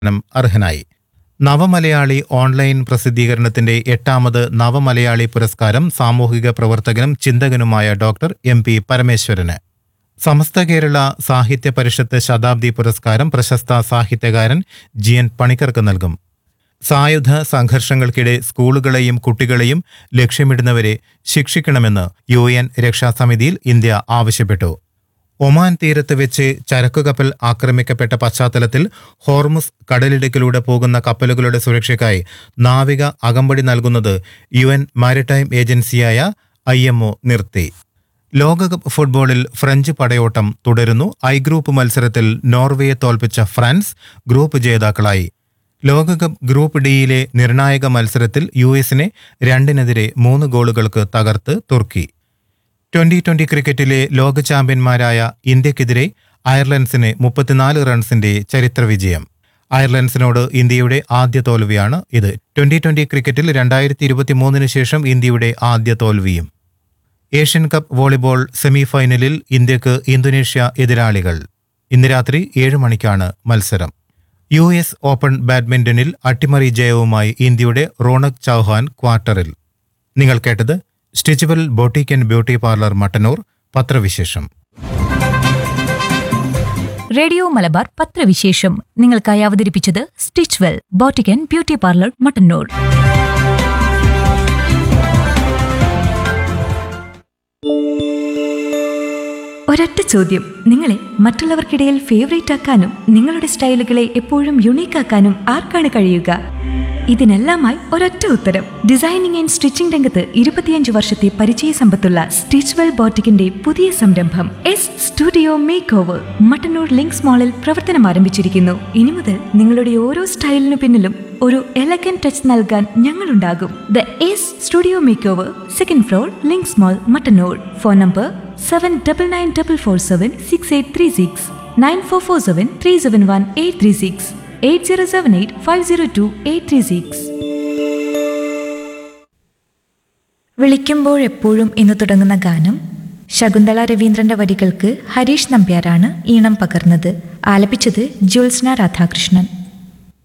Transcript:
നം അർഹനായി നവമലയാളി ഓൺലൈൻ പ്രസിദ്ധീകരണത്തിന്റെ എട്ടാമത് നവമലയാളി പുരസ്കാരം സാമൂഹിക പ്രവർത്തകനും ചിന്തകനുമായ ഡോക്ടർ എം പി പരമേശ്വരന് സമസ്ത കേരള സാഹിത്യ പരിഷത്ത് ശതാബ്ദി പുരസ്കാരം പ്രശസ്ത സാഹിത്യകാരൻ ജി എൻ പണിക്കർക്ക് നൽകും സായുധ സംഘർഷങ്ങൾക്കിടെ സ്കൂളുകളെയും കുട്ടികളെയും ലക്ഷ്യമിടുന്നവരെ ശിക്ഷിക്കണമെന്ന് യു എൻ രക്ഷാസമിതിയിൽ ഇന്ത്യ ആവശ്യപ്പെട്ടു ഒമാൻ തീരത്ത് വെച്ച് ചരക്കുകപ്പൽ ആക്രമിക്കപ്പെട്ട പശ്ചാത്തലത്തിൽ ഹോർമുസ് കടലിടുക്കിലൂടെ പോകുന്ന കപ്പലുകളുടെ സുരക്ഷയ്ക്കായി നാവിക അകമ്പടി നൽകുന്നത് യു എൻ മാരിടൈം ഏജൻസിയായ ഐ നിർത്തി ലോകകപ്പ് ഫുട്ബോളിൽ ഫ്രഞ്ച് പടയോട്ടം തുടരുന്നു ഐ ഗ്രൂപ്പ് മത്സരത്തിൽ നോർവേയെ തോൽപ്പിച്ച ഫ്രാൻസ് ഗ്രൂപ്പ് ജേതാക്കളായി ലോകകപ്പ് ഗ്രൂപ്പ് ഡിയിലെ നിർണായക മത്സരത്തിൽ യു എസിനെ രണ്ടിനെതിരെ മൂന്ന് ഗോളുകൾക്ക് തകർത്ത് തുർക്കി ട്വന്റി ട്വന്റി ക്രിക്കറ്റിലെ ലോക ചാമ്പ്യന്മാരായ ഇന്ത്യക്കെതിരെ അയർലൻഡ്സിന് മുപ്പത്തിനാല് റൺസിന്റെ ചരിത്ര വിജയം അയർലൻഡ്സിനോട് ഇന്ത്യയുടെ ആദ്യ തോൽവിയാണ് ഇത് ട്വന്റി ട്വന്റി ക്രിക്കറ്റിൽ രണ്ടായിരത്തി ഇരുപത്തി മൂന്നിന് ശേഷം ഇന്ത്യയുടെ ആദ്യ തോൽവിയും ഏഷ്യൻ കപ്പ് വോളിബോൾ സെമിഫൈനലിൽ ഇന്ത്യക്ക് ഇന്തോനേഷ്യ എതിരാളികൾ ഇന്ന് രാത്രി ഏഴ് മണിക്കാണ് മത്സരം യു എസ് ഓപ്പൺ ബാഡ്മിന്റണിൽ അട്ടിമറി ജയവുമായി ഇന്ത്യയുടെ റോണക് ചൗഹാൻ ക്വാർട്ടറിൽ നിങ്ങൾ കേട്ടത് stitchable boutique and beauty parlour Mattannur പത്രവിശേഷം റേഡിയോ മലബാർ പത്രവിശേഷം നിങ്ങൾക്കായി അവതരിപ്പിച്ചത് stitch well boutique and beauty parlour Mattannur ഒരൊറ്റ ചോദ്യം നിങ്ങളെ മറ്റുള്ളവർക്കിടയിൽ ഫേവറേറ്റ് ആക്കാനും നിങ്ങളുടെ സ്റ്റൈലുകളെ എപ്പോഴും യുണീക്ക് ആക്കാനും ആർക്കാണ് കഴിയുക ഇതിനെല്ലാമായി ഒരൊറ്റ ഉത്തരം ഡിസൈനിങ് ആൻഡ് സ്റ്റിച്ചിംഗ് രംഗത്ത് ഇരുപത്തിയഞ്ച് വർഷത്തെ പരിചയ സമ്പത്തുള്ള സ്റ്റിച്ച്വെൽ ബോട്ടിക്കിന്റെ പുതിയ സംരംഭം S studio makeover Mattannur links മാളിൽ പ്രവർത്തനം ആരംഭിച്ചിരിക്കുന്നു ഇനി മുതൽ നിങ്ങളുടെ ഓരോ സ്റ്റൈലിനു പിന്നിലും ഒരു എലഗൻ ടച്ച് നൽകാൻ ഞങ്ങളുണ്ടാകും the S studio makeover second floor links mall Mattannur phone number seven double nine double four seven six eight three six nine four four seven three seven one eight three six eight zero seven eight five zero two eight three six വിളിക്കുമ്പോഴെപ്പോഴും എന്ന് തുടങ്ങുന്ന ഗാനം ശകുന്തള രവീന്ദ്രന്റെ വരികൾക്ക് ഹരീഷ് നമ്പ്യാരാണ് ഈണം പകർന്നത് ആലപിച്ചത് ജ്യോത്സ്ന രാധാകൃഷ്ണൻ